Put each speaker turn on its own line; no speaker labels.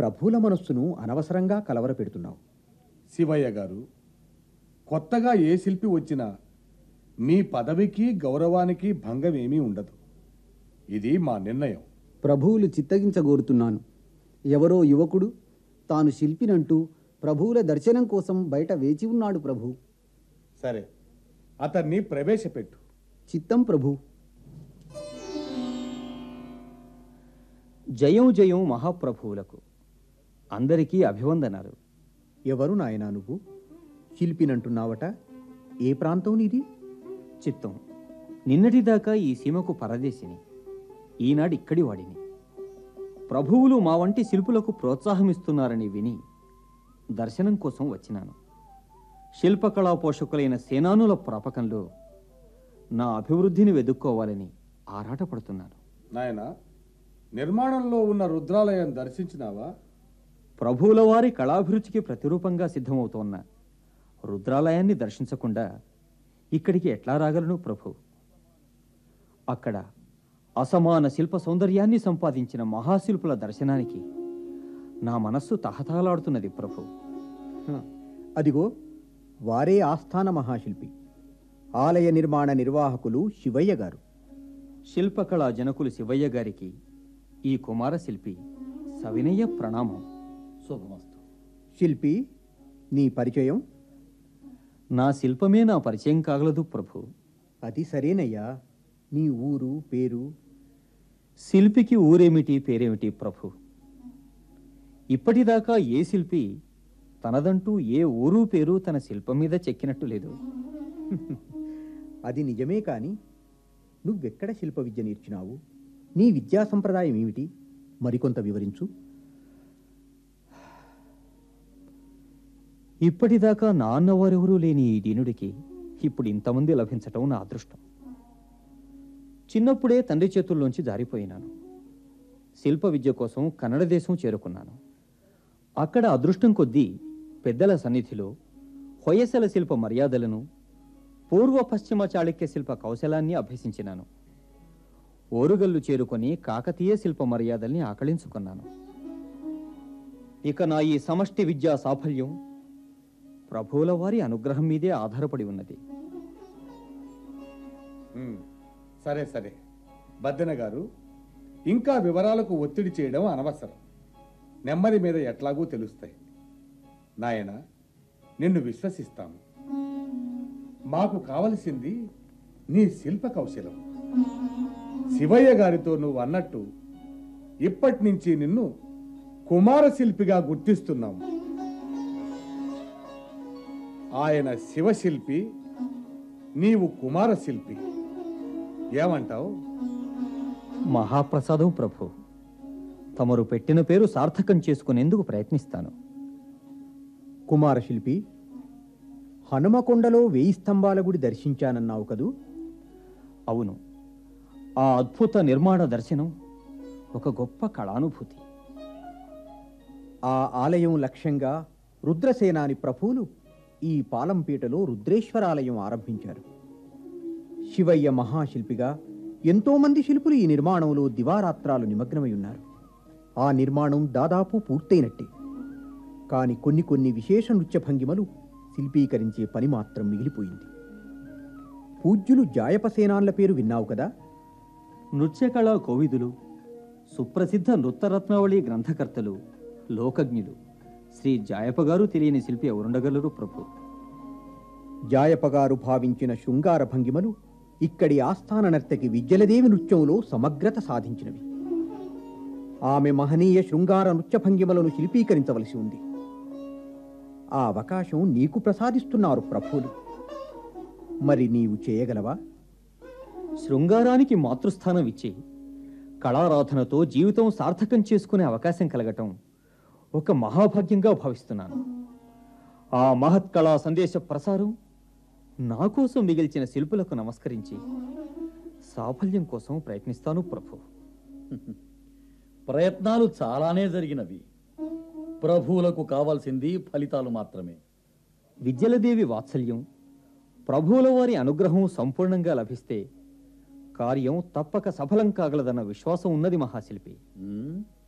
ప్రభువుల మనస్సును అనవసరంగా కలవరపెడుతున్నావు
శివయ్య గారు కొత్తగా ఏ శిల్పి వచ్చినా మీ పదవికి గౌరవానికి భంగం ఏమీ ఉండదు ఇది మా నిర్ణయం
ప్రభువులు చిత్తగించగోరుతున్నాను ఎవరో యువకుడు తాను శిల్పినంటూ ప్రభువుల దర్శనం కోసం బయట వేచి ఉన్నాడు ప్రభు
సరే అతన్ని ప్రవేశపెట్టు
చిత్తం ప్రభు
జయం జయం మహాప్రభువులకు అందరికీ అభివందనాలు
ఎవరు నాయనా నువ్వు శిల్పినంటున్నావట ఏ ప్రాంతం నీది
చిత్తం నిన్నటిదాకా ఈ సీమకు పరదేశిని ఈనాడు ఇక్కడి వాడిని ప్రభువులు మా వంటి శిల్పులకు ప్రోత్సాహమిస్తున్నారని విని దర్శనం కోసం వచ్చినాను శిల్పకళా పోషకులైన సేనానుల ప్రాపకంలో నా అభివృద్ధిని వెదుక్కోవాలని ఆరాటపడుతున్నాను
నాయన నిర్మాణంలో ఉన్న రుద్రాలయం దర్శించినావా
ప్రభువుల వారి కళాభిరుచికి ప్రతిరూపంగా సిద్ధమవుతోన్న రుద్రాలయాన్ని దర్శించకుండా ఇక్కడికి ఎట్లా రాగలను ప్రభు అక్కడ అసమాన శిల్ప సౌందర్యాన్ని సంపాదించిన మహాశిల్పుల దర్శనానికి నా మనస్సు తహతహలాడుతున్నది ప్రభు
హ, అదిగో వారే ఆస్థాన మహాశిల్పి ఆలయ నిర్మాణ నిర్వాహకులు శివయ్య గారు
శిల్పకళా జనకులు శివయ్య గారికి ఈ కుమార శిల్పి సవినయ ప్రణామం
శుభమస్తు
శిల్పి నీ పరిచయం
నా శిల్పమే నా పరిచయం కాగలదు ప్రభు
అది సరేనయ్యా నీ ఊరు పేరు
శిల్పికి ఊరేమిటి పేరేమిటి ప్రభు ఇప్పటిదాకా ఏ శిల్పి తనదంటూ ఏ ఊరు పేరు తన శిల్పం మీద చెక్కినట్టు లేదు
అది నిజమే కాని నువ్వెక్కడ శిల్ప విద్య నేర్చినావు నీ విద్యా సంప్రదాయం ఏమిటి మరికొంత వివరించు
ఇప్పటిదాకా నాన్నవారెవరూ లేని ఈ దీనుడికి ఇప్పుడు ఇంతమంది లభించటం నా అదృష్టం చిన్నప్పుడే తండ్రి చేతుల్లోంచి జారిపోయినాను శిల్ప విద్య కోసం కన్నడ దేశం చేరుకున్నాను అక్కడ అదృష్టం కొద్దీ పెద్దల సన్నిధిలో హొయసల శిల్ప మర్యాదలను పూర్వ పశ్చిమ చాళుక్య శిల్ప కౌశలాన్ని అభ్యసించినాను ఓరుగల్లు చేరుకొని కాకతీయ శిల్ప మర్యాదల్ని ఆకళించుకున్నాను ఇక నా ఈ సమష్టి విద్యా సాఫల్యం ప్రభువుల వారి అనుగ్రహం మీదే ఆధారపడి ఉన్నది
ఉమ్, సరే సరే బద్దెన గారు ఇంకా వివరాలకు ఒత్తిడి చేయడం అనవసరం నెమ్మది మీద ఎట్లాగూ తెలుస్తాయి నాయన నిన్ను విశ్వసిస్తాము మాకు కావలసింది నీ శిల్ప కౌశలం శివయ్య గారితో నువ్వు అన్నట్టు ఇప్పటి నుంచి నిన్ను కుమార శిల్పిగా గుర్తిస్తున్నాము ఆయన శివశిల్పి నీవు కుమార శిల్పి ఏమంటావు
మహాప్రసాదం ప్రభు తమరు పెట్టిన పేరు సార్థకం చేసుకునేందుకు ప్రయత్నిస్తాను
కుమార శిల్పి హనుమకొండలో వేయి స్తంభాల గుడి దర్శించానన్నావు కదూ
అవును ఆ అద్భుత నిర్మాణ దర్శనం ఒక గొప్ప కళానుభూతి
ఆ ఆలయం లక్ష్యంగా రుద్రసేనాని ప్రభువులు ఈ పాలంపేటలో రుద్రేశ్వరాలయం ఆరంభించారు శివయ్య మహాశిల్పిగా ఎంతోమంది శిల్పులు ఈ నిర్మాణంలో దివారాత్రాలు నిమగ్నమై ఉన్నారు ఆ నిర్మాణం దాదాపు పూర్తయినట్టే కాని కొన్ని కొన్ని విశేష నృత్య భంగిమలు శిల్పీకరించే పని మాత్రం మిగిలిపోయింది పూజ్యులు జాయపసేనాన్ల పేరు విన్నావు కదా
నృత్యకళా కోవిదులు సుప్రసిద్ధ నృత్తరత్నావళి గ్రంథకర్తలు లోకజ్ఞులు శ్రీ జాయప గారు తెలియని శిల్పి ఎవరుండగలరు ప్రభు
జాయపగారు భావించిన శృంగార భంగిమలు ఇక్కడి ఆస్థాన నర్తకి విద్యలదేవి నృత్యంలో సమగ్రత సాధించినవి ఆమె మహనీయ శృంగార నృత్య భంగిమలను శిల్పీకరించవలసి ఉంది ఆ అవకాశం నీకు ప్రసాదిస్తున్నారు ప్రభువులు మరి నీవు చేయగలవా
శృంగారానికి మాతృస్థానం ఇచ్చి కళారాధనతో జీవితం సార్థకం చేసుకునే అవకాశం కలగటం ఒక మహాభాగ్యంగా భావిస్తున్నాను ఆ మహత్ కళా సందేశ ప్రసారం నా కోసం మిగిల్చిన శిల్పులకు నమస్కరించి సాఫల్యం కోసం ప్రయత్నిస్తాను ప్రభు
ప్రయత్నాలు చాలానే జరిగినవి ప్రభువులకు కావాల్సింది ఫలితాలు మాత్రమే
విద్యలదేవి వాత్సల్యం ప్రభువుల వారి అనుగ్రహం సంపూర్ణంగా లభిస్తే కార్యం తప్పక సఫలం కాగలదన్న విశ్వాసం ఉన్నది మహాశిల్పి
ఉమ్,